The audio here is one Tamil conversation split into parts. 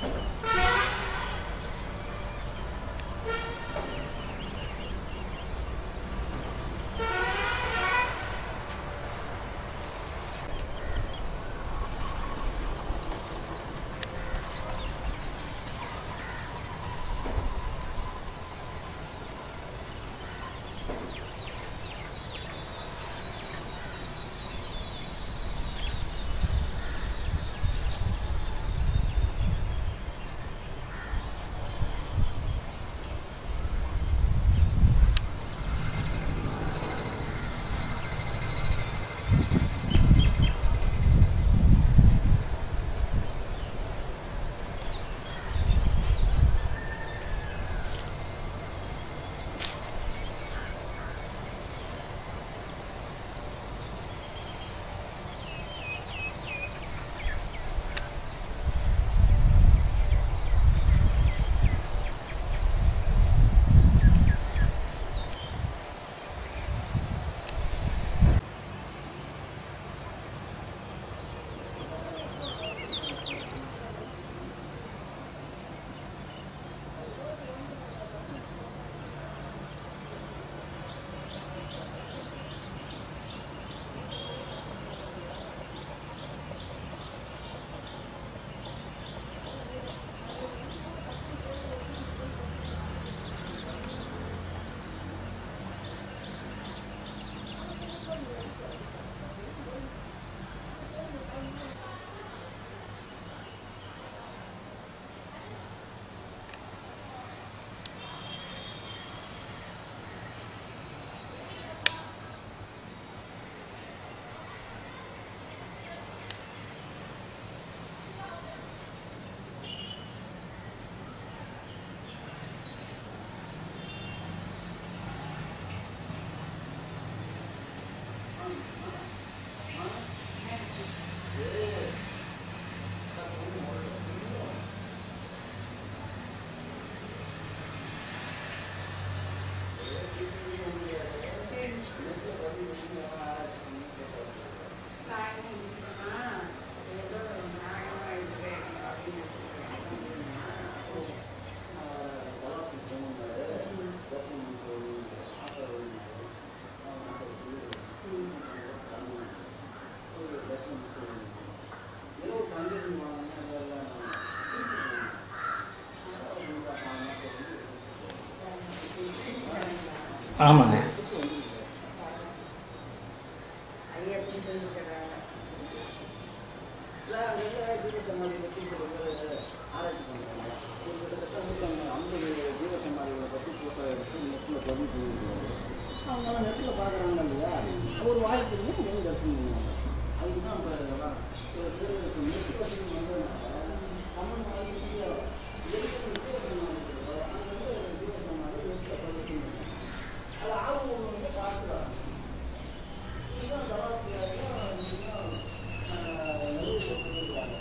ஆமாங்க அவங்களாம் நெட்டில் பார்க்குறாங்க இல்லையா ஒரு வாய்ப்பு இருந்து இங்கே தரிசனம் பண்ணுவாங்க அதுக்கு தான் இப்போ இதெல்லாம் சில பேருக்கு நெட் வசதி வந்ததுனால தமிழ் மாதிரி இந்தியா எதுக்கு வித்தியாசமாக இருக்குதோ அங்கே வந்து வித்தியாசமாக நெட்டில் பதிவு அது ஆர்வம் வந்து பார்க்குறாங்க இதுதான் கலாச்சாரம் இதுதான் நிறுவனம்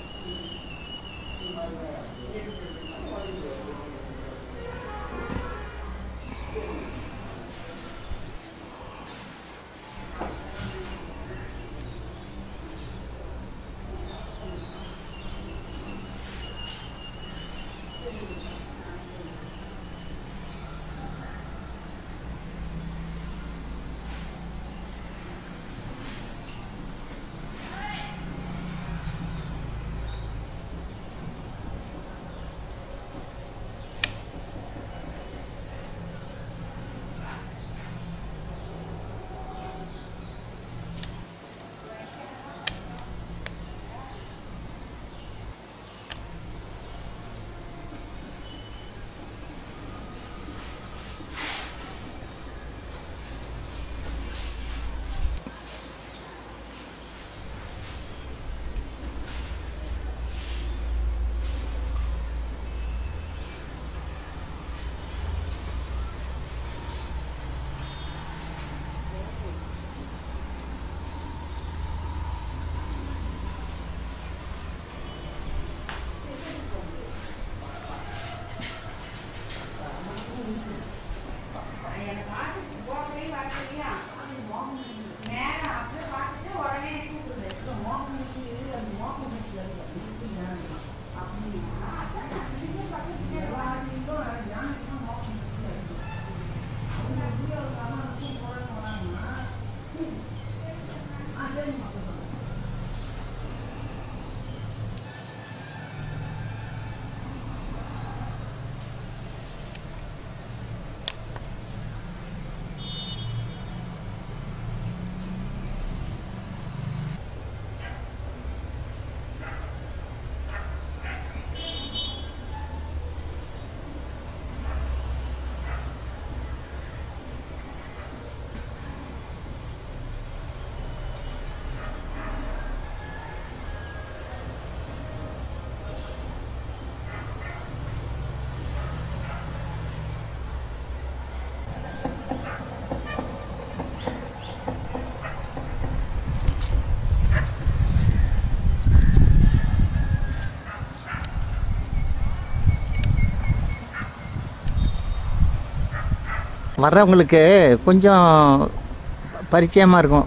வர்றவங்களுக்கு கொஞ்சம் பரிச்சயமாக இருக்கும்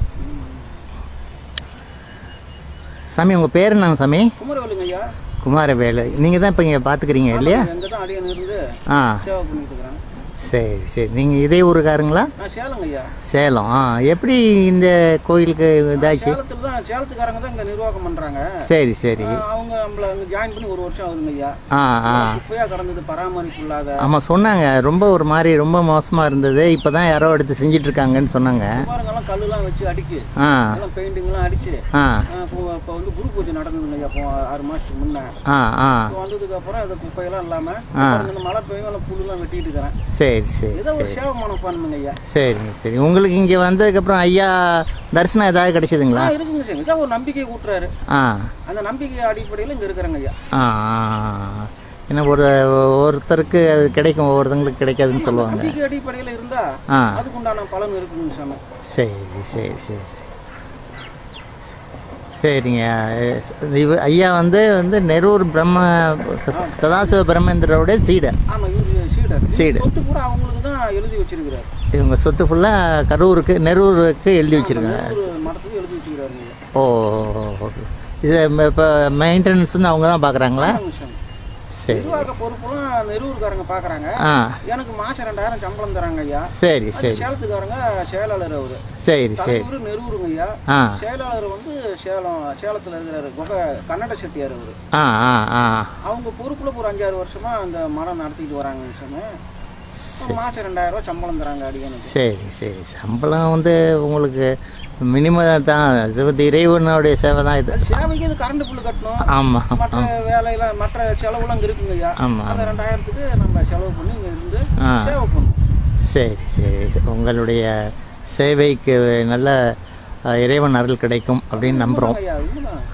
சாமி உங்கள் பேர் என்னங்க சாமி குமரவேலுங்க ஐயா குமாரவேலு நீங்கள் தான் இப்போ இங்கே பார்த்துக்கிறீங்க இல்லையா எங்கே தான் அடியன் இருந்து ஆ சேவை பண்ணிட்டு இருக்கிறேன் சரி சரி நீங்கள் இதே ஊருக்காருங்களா நான் சேலங்க ஐயா சேலம் ஆ எப்படி இந்த கோயிலுக்கு இதாச்சு சேலத்தில் தான் சேலத்துக்காரங்க தான் இங்கே நிர்வாகம் பண்ணுறாங்க சரி சரி அவங்க நம்மள அங்கே ஜாயின் பண்ணி ஒரு வருஷம் ஆகுதுங்க ஐயா ஆ ஆ குப்பையாக கடந்தது பராமரிப்பு இல்லாத ஆமாம் சொன்னாங்க ரொம்ப ஒரு மாதிரி ரொம்ப மோசமாக இருந்தது இப்போ தான் யாரோ எடுத்து செஞ்சுட்டு இருக்காங்கன்னு சொன்னாங்க குமாரங்கெல்லாம் கல்லுலாம் வச்சு அடிக்கு ஆ எல்லாம் பெயிண்டிங்லாம் அடிச்சு ஆ இப்போ இப்போ வந்து குரு பூஜை நடந்ததுங்க ஐயா இப்போ ஆறு மாதத்துக்கு முன்னே ஆ ஆ இப்போ வந்ததுக்கு அப்புறம் அது குப்பையெல்லாம் இல்லாமல் ஆ. இந்த மழை பெய்யும் எல்லாம் புல்லுலாம் வெட்டிட்டு இருக்கிறேன் சரி சரி ஏதோ ஒரு சரி சேவை மனப்பான்மைங்க ஐயா சரிங்க சரி உங்களுக்கு இங்கே வந்ததுக்கப்புறம் ஐயா தரிசனம் ஏதாவது கிடைச்சதுங்களா ஆ இருக்குங்க சார் இதான் ஒரு நம்பிக்கை கூட்டுறாரு ஆ அந்த நம்பிக்கை அடிப்படையில் இங்கே இருக்கிறாங்க ஐயா ஆ ஆ. ஏன்னா ஒரு ஒருத்தருக்கு அது கிடைக்கும் ஒவ்வொருத்தங்களுக்கு கிடைக்காதுன்னு சொல்லுவாங்க நம்பிக்கை அடிப்படையில் இருந்தா ஆ அதுக்கு உண்டான பலன் இருக்குங்க சாமி சரி சரி சரி சரி சரிங்க இவ ஐயா வந்து வந்து நெரூர் பிரம்ம சதாசிவ பிரம்மேந்திரோட சீடர் ஆமா இவரு சீடர் சீடர். சொத்து கூட அவங்களுக்கு தான் எழுதி வச்சிருக்கிறாரு இவங்க சொத்து ஃபுல்லாக கரூருக்கு நெரூருக்கு எழுதி வச்சுருக்காங்க நெல்லூர் மடத்துக்கு எழுதி வச்சிருக்கிறாருங்க ஐயா. ஓ இது இப்போ மெயின்டெனன்ஸ் வந்து அவங்க தான் பார்க்குறாங்களா ஆமாங்க சாமி. சரி நிர்வாக பொறுப்பெல்லாம் நெரூர்காரங்க பாக்குறாங்க ஆ எனக்கு மாசம் ரெண்டாயிரம் சம்பளம் தராங்க ஐயா சரி அது சரி சேலத்துக்காரங்க செயலாளர் அவரு சரி சரி தலைவர் நெரூருங்க ஐயா ஆ செயலாளர் வந்து சேலம் சேலத்துல இருக்கிறாரு குகை கன்னட செட்டியார் அவரு ஆ ஆ ஆ அவங்க பொறுப்புல ஒரு அஞ்சாறு வருஷமா அந்த மடம் நடத்திட்டு வராங்க சாமி ஒரு மாசம் ரெண்டாயிரம் ரூபாய் சம்பளம் தராங்க அடியனுக்கு சரி சரி சம்பளம் வந்து உங்களுக்கு மினிமம் தான் இது வந்து இறைவனுடைய சேவை தான் இது அது சேவைக்கு இது கரண்ட் புல்லு கட்டணும் ஆமாம் மற்ற வேலையில மற்ற செலவுலாம் இங்க இருக்குங்க ஐயா ஆமாம் அந்த ரெண்டாயிரத்துக்கு நம்ம செலவு பண்ணி இங்க இருந்து ஆ. சேவை பண்ணணும் சரி சரி உங்களுடைய சேவைக்கு நல்ல அஹ், இறைவன் அருள் கிடைக்கும் அப்படின்னு நம்புகிறோம் ஐயா உண்மைதான்